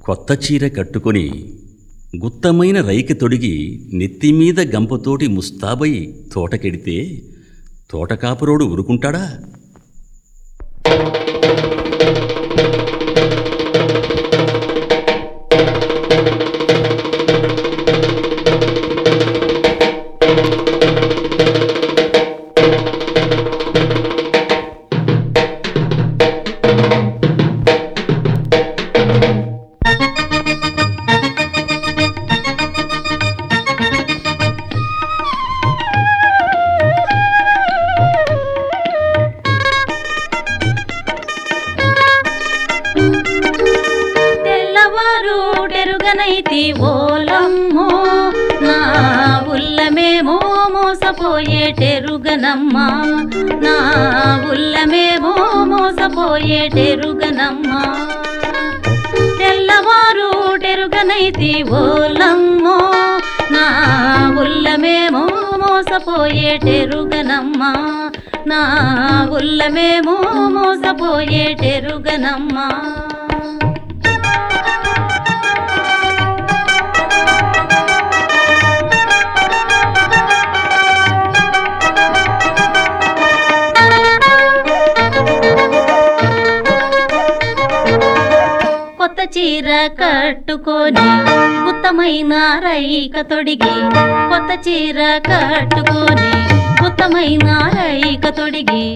కొత్త చీర కట్టుకొని గుత్తమైన రైకి తొడిగి నెత్తిమీద గంపతోటి ముస్తాబై తోటకెడితే తోటకాపురోడు ఊరుకుంటాడా తెల్లవారు టెరుగనైతి ఓలమ్మో నా ఉల్లమేమో మోసపోయే టెరుగనమ్మ నా ఉల్లమేమో మోసపోయే టెరుగనమ్మ తెల్లవారు టెరుగనైతి ఓలమ్మో నా ఉల్లమేమో మోసపోయే టెరుగనమ్మ నా ఉల్లమేమో మోసపోయే టెరుగనమ్మ కొత్త చీర కట్టుకొని ఉత్తమైన రైక తొడిగి కొత్త చీర కట్టుకొని ఉత్తమైన రైక తొడిగి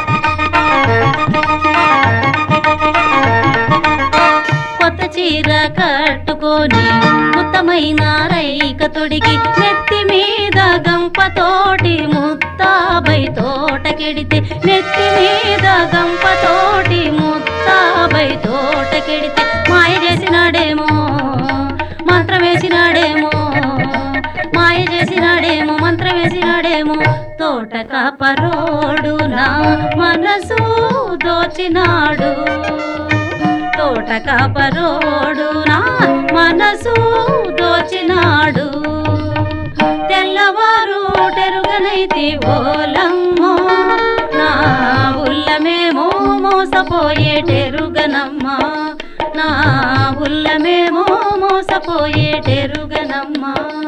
కొత్త చీర కట్టుకొని ఉత్తమైన రైక తొడిగి నెత్తి మీద గంపతోటి ముత్తాబై తోటకెడితే నెత్తి మీద గంపతోటి ముత్తాబై తోటకెడితే మాయ చేసినాడేమో మంత్రం వేసినాడేమో మాయ చేసినాడేమో మంత్రం వేసినాడేమో తోట కాపరోడు నా మనసు దోచినాడు తోట కాపరోడు నా మనసు దోచినాడు తెల్లవారు టెరుగనైతి ఓలమ్మో నా ఉల్లమేమో మోసపోయే టెరుగనమ్మ నా ఉల్లమేమో మోసపోయే టెరుగనమ్మ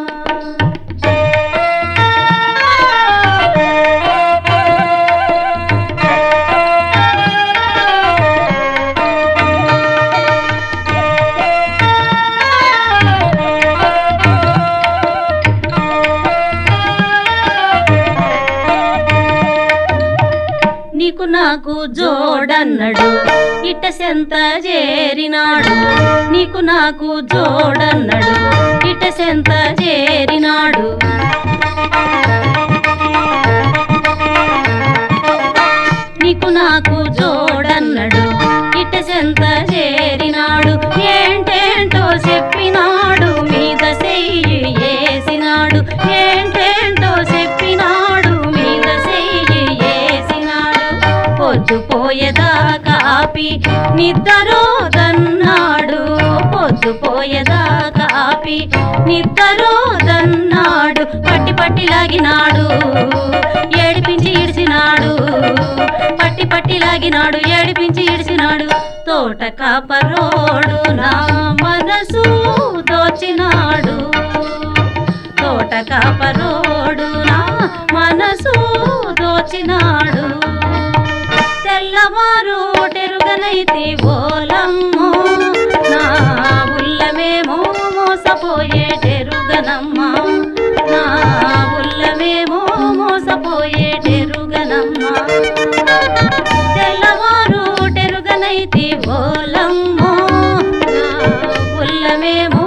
నీకు నాకు జోడన్నడు ఇట్ట సెంత చేరినాడు నీకు నాకు జోడన్నడు ఇట్ట సెంత చేరినాడు నీకు నాకు జోడన్నడు ఇట్ట సెంత చేరినాడు ఏంటేంటో చెప్పినాడు మీద చెయ్యి వేసినాడు ఏంటేంటో చెప్పినాడు మీద చెయ్యి వేసినాడు పొద్దుపోయేదాకా ఆపి నిద్రరోదన్నాడు పొద్దుపోయేదాకా ఆపి నిద్రరోదన్నాడు పట్టి పట్టి లాగినాడు ఏడిపించి ఇడిసినాడు పట్టి పట్టి లాగినాడు ఏడిపించి ఇడిసినాడు తోట కాపరోడు నా మనసు దోచినాడు తోట కాపరోడు నా మనసు దోచినాడు తెల్లవారు టెరుగనైతి ఓలమ్మో నా ఉల్లమేమో మోసపోయే టెరుగనమ్మ నా ఉల్లమేమో మోసపోయే టెరుగనమ్మ తెల్లవారు టెరుగనైతి ఓలమ్మో నా ఉల్లమేమో